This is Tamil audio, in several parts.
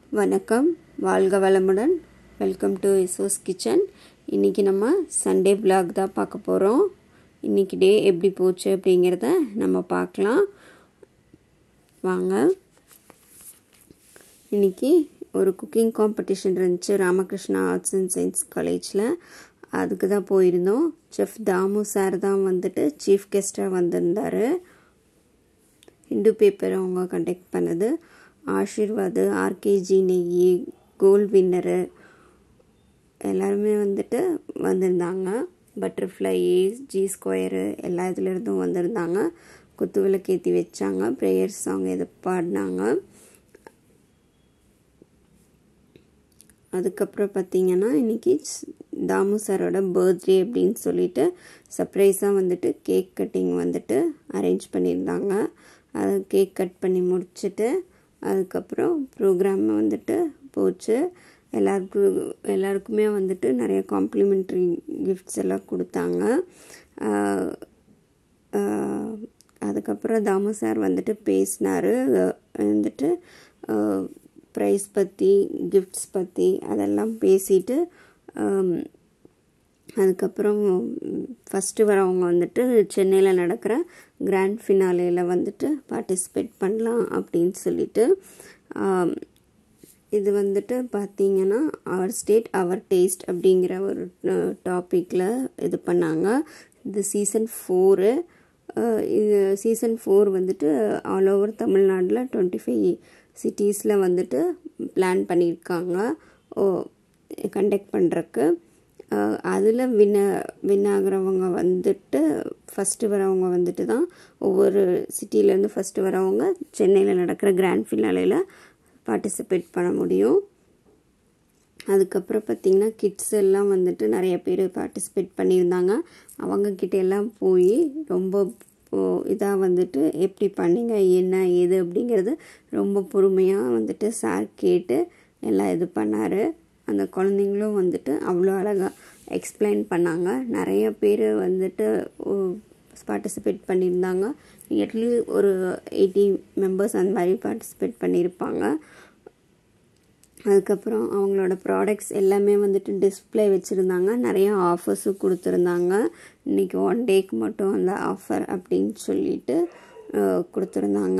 வணக்கம் வாழ்க வளமுடன் வெல்கம் டு இசோஸ் கிச்சன் இன்றைக்கி நம்ம சண்டே vlog தான் பார்க்க போகிறோம் இன்றைக்கி டே எப்படி போச்சு அப்படிங்கிறத நம்ம பார்க்கலாம் வாங்க இன்றைக்கி ஒரு குக்கிங் காம்படிஷன் இருந்துச்சு ராமகிருஷ்ணா ஆர்ட்ஸ் அண்ட் சயின்ஸ் காலேஜில் அதுக்கு தான் போயிருந்தோம் செஃப் தாமு சார் தான் வந்துட்டு சீஃப் கெஸ்ட்டாக வந்திருந்தார் ஹிந்து பேப்பர் அவங்க கண்டக்ட் பண்ணது ஆஷிர்வாத் ஆர்கேஜி நெய் கோல்ட் வின்னரு எல்லாருமே வந்துட்டு வந்திருந்தாங்க பட்டர்ஃப்ளை ஜி ஸ்கொயரு எல்லா இதுலேருந்தும் வந்திருந்தாங்க குத்து விளக்கேற்றி வச்சாங்க ப்ரேயர் சாங் எது பாடினாங்க அதுக்கப்புறம் பார்த்தீங்கன்னா இன்றைக்கி தாமு சாரோட பர்த்டே அப்படின்னு சொல்லிட்டு சர்ப்ரைஸாக வந்துட்டு கேக் கட்டிங் வந்துட்டு அரேஞ்ச் பண்ணியிருந்தாங்க அதை கேக் கட் பண்ணி முடிச்சுட்டு அதுக்கப்புறம் ப்ரோக்ராம் வந்துட்டு போச்சு எல்லாருக்கும் எல்லாருக்குமே வந்துட்டு நிறைய காம்ப்ளிமெண்ட்ரி கிஃப்ட்ஸ் எல்லாம் கொடுத்தாங்க அதுக்கப்புறம் தாமு சார் வந்துட்டு பேசினார் வந்துட்டு ப்ரைஸ் பற்றி கிஃப்ட்ஸ் பற்றி அதெல்லாம் பேசிட்டு அதுக்கப்புறம் ஃபஸ்ட்டு வரவங்க வந்துட்டு சென்னையில் நடக்கிற கிராண்ட் ஃபினாலேயில் வந்துட்டு பார்ட்டிசிபேட் பண்ணலாம் அப்படின்னு சொல்லிட்டு இது வந்துட்டு பார்த்தீங்கன்னா அவர் ஸ்டேட் அவர் டேஸ்ட் அப்படிங்கிற ஒரு டாப்பிக்கில் இது பண்ணாங்க இது சீசன் ஃபோரு இது சீசன் ஃபோர் வந்துட்டு ஆல் ஓவர் தமிழ்நாட்டில் டுவெண்ட்டி ஃபைவ் சிட்டிஸில் வந்துட்டு பிளான் பண்ணியிருக்காங்க ஓ கண்டக்ட் பண்ணுறக்கு அதில் வின்ன வின் ஆகிறவங்க வந்துட்டு ஃபஸ்ட்டு வரவங்க வந்துட்டு தான் ஒவ்வொரு சிட்டிலேருந்து ஃபஸ்ட்டு வரவங்க சென்னையில் நடக்கிற கிராண்ட் ஃபினாலையில் பார்ட்டிசிபேட் பண்ண முடியும் அதுக்கப்புறம் பார்த்திங்கன்னா கிட்ஸ் எல்லாம் வந்துட்டு நிறைய பேர் பார்ட்டிசிபேட் பண்ணியிருந்தாங்க அவங்கக்கிட்ட எல்லாம் போய் ரொம்ப இதாக வந்துட்டு எப்படி பண்ணிங்க என்ன ஏது அப்படிங்கிறது ரொம்ப பொறுமையாக வந்துட்டு சார் கேட்டு எல்லாம் இது பண்ணார் அந்த குழந்தைங்களும் வந்துட்டு அவ்வளோ அழகாக எக்ஸ்பிளைன் பண்ணாங்க நிறைய பேர் வந்துட்டு பார்ட்டிசிபேட் பண்ணியிருந்தாங்க நியர்லி ஒரு எயிட்டி மெம்பர்ஸ் அந்த மாதிரி பார்ட்டிசிபேட் பண்ணியிருப்பாங்க அதுக்கப்புறம் அவங்களோட ப்ராடக்ட்ஸ் எல்லாமே வந்துட்டு டிஸ்பிளே வச்சுருந்தாங்க நிறைய ஆஃபர்ஸும் கொடுத்துருந்தாங்க இன்றைக்கி ஒன் டேக்கு மட்டும் அந்த ஆஃபர் அப்படின்னு சொல்லிட்டு கொடுத்துருந்தாங்க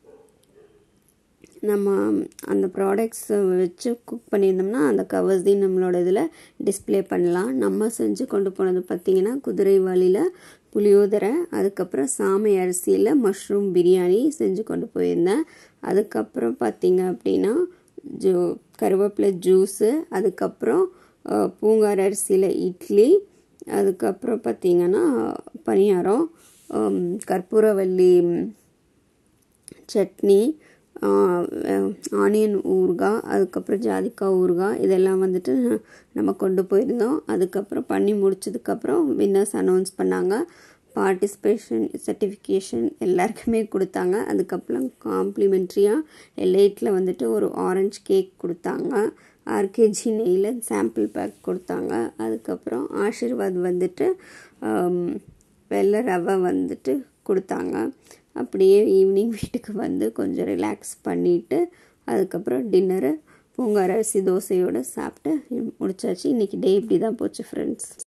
நம்ம அந்த ப்ராடக்ட்ஸ் வச்சு குக் பண்ணியிருந்தோம்னா அந்த கவர்ஸையும் நம்மளோட இதில் டிஸ்பிளே பண்ணலாம் நம்ம செஞ்சு கொண்டு போனது பார்த்திங்கன்னா குதிரை வழியில் புளியோதரை அதுக்கப்புறம் சாமை அரிசியில் மஷ்ரூம் பிரியாணி செஞ்சு கொண்டு போயிருந்தேன் அதுக்கப்புறம் பார்த்திங்க அப்படின்னா ஜூ கருவேப்பிலை ஜூஸு அதுக்கப்புறம் பூங்கார் அரிசியில் இட்லி அதுக்கப்புறம் பார்த்திங்கன்னா பணியாரம் கற்பூரவல்லி சட்னி ஆனியன் ஊறுகாய் அதுக்கப்புறம் ஜாதிக்காய் ஊறுகாய் இதெல்லாம் வந்துட்டு நம்ம கொண்டு போயிருந்தோம் அதுக்கப்புறம் பண்ணி முடிச்சதுக்கப்புறம் வின்னர்ஸ் அனௌன்ஸ் பண்ணாங்க பார்ட்டிசிபேஷன் சர்டிஃபிகேஷன் எல்லாருக்குமே கொடுத்தாங்க அதுக்கப்புறம் காம்ப்ளிமெண்ட்ரியாக எலைட்டில் வந்துட்டு ஒரு ஆரஞ்சு கேக் கொடுத்தாங்க ஆர்கேஜி நெய்யில் சாம்பிள் பேக் கொடுத்தாங்க அதுக்கப்புறம் ஆஷிர்வாத் வந்துட்டு வெள்ளை ரவை வந்துட்டு கொடுத்தாங்க அப்படியே ஈவினிங் வீட்டுக்கு வந்து கொஞ்சம் ரிலாக்ஸ் பண்ணிவிட்டு அதுக்கப்புறம் டின்னரு பூங்கார் அரிசி தோசையோடு சாப்பிட்டு முடிச்சாச்சு இன்றைக்கி டே இப்படி தான் போச்சு ஃப்ரெண்ட்ஸ்